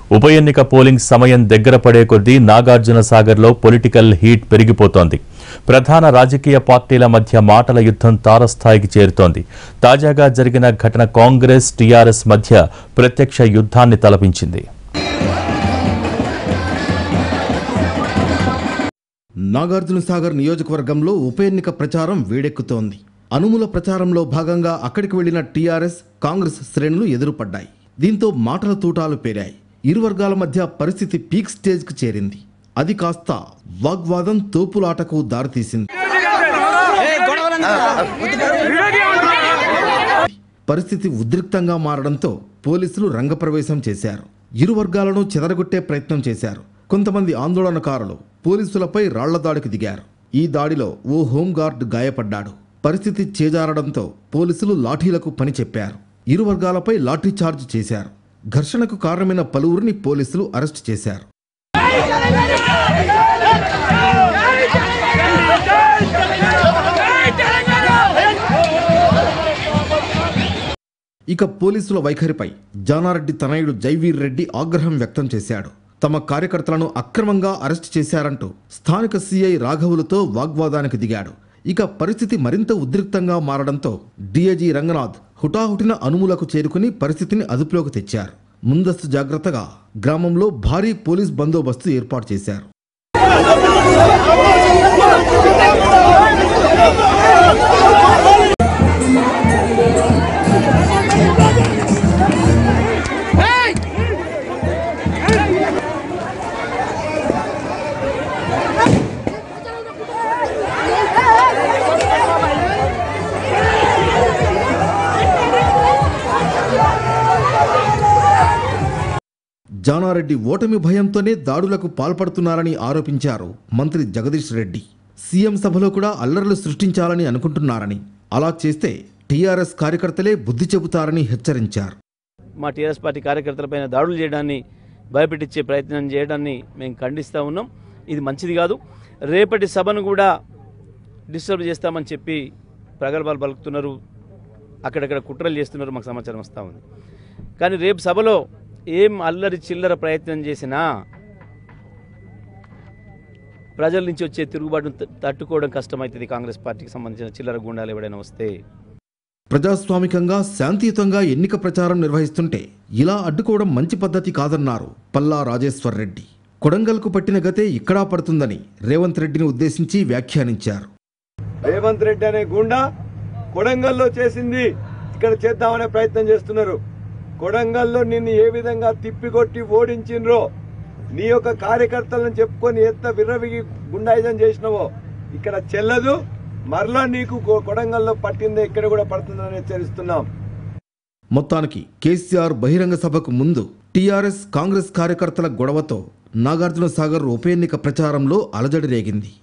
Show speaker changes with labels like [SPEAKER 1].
[SPEAKER 1] ఉప ఎన్నిక పోలింగ్ సమయం దగ్గర పడే కొద్దీ నాగార్జున సాగర్లో పొలిటికల్ హీట్ పెరిగిపోతోంది ప్రధాన రాజకీయ పార్టీల మధ్య మాటల యుద్ధం తారస్థాయికి చేరుతోంది తాజాగా జరిగిన ఘటన కాంగ్రెస్ టీఆర్ఎస్ మధ్య ప్రత్యక్ష యుద్ధాన్ని తలపించింది
[SPEAKER 2] నాగార్జున సాగర్ నియోజకవర్గంలో ఉప ఎన్నిక ప్రచారం వేడెక్కుతోంది అనుముల ప్రచారంలో భాగంగా అక్కడికి వెళ్లిన టీఆర్ఎస్ కాంగ్రెస్ శ్రేణులు ఎదురుపడ్డాయి దీంతో మాటల తూటాలు పేరాయి ఇరు వర్గాల మధ్య పరిస్థితి పీక్ స్టేజ్కి చేరింది అది కాస్త వాగ్వాదం తోపులాటకు దారితీసింది పరిస్థితి ఉద్రిక్తంగా మారడంతో పోలీసులు రంగప్రవేశం చేశారు ఇరు వర్గాలను చెదరగొట్టే ప్రయత్నం చేశారు కొంతమంది ఆందోళనకారులు పోలీసులపై రాళ్ల దాడికి దిగారు ఈ దాడిలో ఓ హోంగార్డ్ గాయపడ్డాడు పరిస్థితి చేజారడంతో పోలీసులు లాఠీలకు పని చెప్పారు ఇరు వర్గాలపై లాఠీ చార్జ్ చేశారు ఘర్షణకు కారణమైన పలువురిని పోలీసులు అరెస్ట్ చేశారు ఇక పోలీసుల వైఖరిపై జానారెడ్డి తనయుడు జైవీర్ రెడ్డి ఆగ్రహం వ్యక్తం చేశాడు తమ కార్యకర్తలను అక్రమంగా అరెస్ట్ చేశారంటూ స్థానిక సీఐ రాఘవులతో వాగ్వాదానికి దిగాడు ఇక పరిస్థితి మరింత ఉద్రిక్తంగా మారడంతో డీఐజీ రంగనాథ్ హుటాహుటిన అనుములకు చేరుకుని పరిస్థితిని అదుపులోకి తెచ్చారు ముందస్తు జాగ్రత్తగా గ్రామంలో భారీ పోలీస్ బందోబస్తు ఏర్పాటు చేశారు జానారెడ్డి ఓటమి భయంతోనే దాడులకు పాల్పడుతున్నారని ఆరోపించారు మంత్రి జగదీష్ రెడ్డి సీఎం సభలో కూడా అల్లర్లు సృష్టించాలని అనుకుంటున్నారని అలా చేస్తే టీఆర్ఎస్ కార్యకర్తలే బుద్ధి చెబుతారని హెచ్చరించారు
[SPEAKER 3] మా టీఆర్ఎస్ పార్టీ కార్యకర్తలపైన దాడులు చేయడాన్ని భయపెట్టించే ప్రయత్నం చేయడాన్ని మేము ఖండిస్తూ ఉన్నాం ఇది మంచిది కాదు రేపటి సభను కూడా డిస్టర్బ్ చేస్తామని చెప్పి ప్రగల్భాలు పలుకుతున్నారు అక్కడక్కడ కుట్రలు చేస్తున్నారు మాకు సమాచారం వస్తూ ఉంది కానీ రేపు సభలో ఏం అల్లరి చిల్లర ప్రయత్నం చేసినా ప్రజల నుంచి వచ్చే తిరుగుబాటును త- తట్టుకోవడం కష్టమవుతుంది కాంగ్రెస్ పార్టీకి సంబంధించిన చిల్లర గుండాలు ఎవడైనా వస్తే
[SPEAKER 2] ప్రజాస్వామికంగా శాంతియుతంగా ఎన్నిక ప్రచారం నిర్వహిస్తుంటే ఇలా అడ్డుకోవడం మంచి పద్ధతి కాదన్నారు పల్లా రాజేశ్వర్ రెడ్డి కొడంగల్కు పట్టిన గతే ఇక్కడా పడుతుందని రేవంత్ రెడ్డిని ఉద్దేశించి వ్యాఖ్యానించారు
[SPEAKER 4] రేవంత్ రెడ్డి అనే గుండా కొడంగల్లో చేసింది ఇక్కడ చేద్దామనే ప్రయత్నం చేస్తున్నారు కొడంగల్లో నిన్ను ఏ విధంగా తిప్పికొట్టి ఓడించిండ్రో నీ యొక్క కార్యకర్తలను చెప్పుకొని ఎంత విర్రవిగి గుండాయిజం చేసినావో ఇక్కడ చెల్లదు మరలా నీకు కొ- కొడంగల్లో పట్టిందే ఇక్కడ కూడా పడుతుందని హెచ్చరిస్తున్నాం
[SPEAKER 2] మొత్తానికి కేసీఆర్ బహిరంగ సభకు ముందు టీఆర్ఎస్ కాంగ్రెస్ కార్యకర్తల గొడవతో నాగార్జున సాగర్ ఉప ఎన్నిక ప్రచారంలో అలజడి రేగింది